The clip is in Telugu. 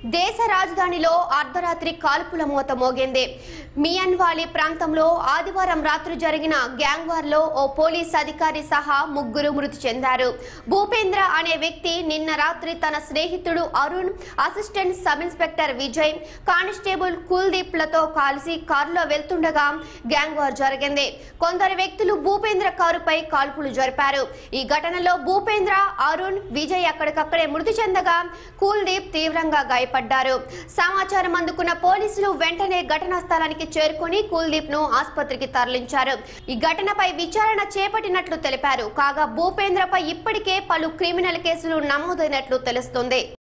దేశ రాజధానిలో అర్ధరాత్రి కాల్పుల మూత మోగింది మియన్వాలీ ప్రాంతంలో ఆదివారం రాత్రి జరిగిన గ్యాంగ్ వార్ లో ఓ పోలీస్ అధికారి సహా ముగ్గురు మృతి చెందారు భూపేంద్ర అనే వ్యక్తి నిన్న రాత్రి తన స్నేహితుడు Arun assistant sub inspector Vijay constable Kuldeep లతో కలిసి కారులో వెళ్తుండగా గ్యాంగ్ వార్ జరిగింది కొందరు వ్యక్తులు భూపేంద్ర కారుపై కాల్పులు జరిపారు ఈ ఘటనలో భూపేంద్ర అరుణ్ విజయ్ అక్కడికక్కడే మృతి చెందగా కుల్దీప్ తీవ్రంగా గాయపడ్డారు సమాచారం అందుకున్న పోలీసులు వెంటనే ఘటనా స్థలానికి చేరుకుని కుల్దీప్ ను ఆసుపత్రికి తరలించారు ఈ ఘటనపై విచారణ చేపట్టినట్లు తెలిపారు కాగా భూపేంద్రపై ఇప్పటికే పలు క్రిమినల్ కేసులు నమోదైనట్లు తెలుస్తుంది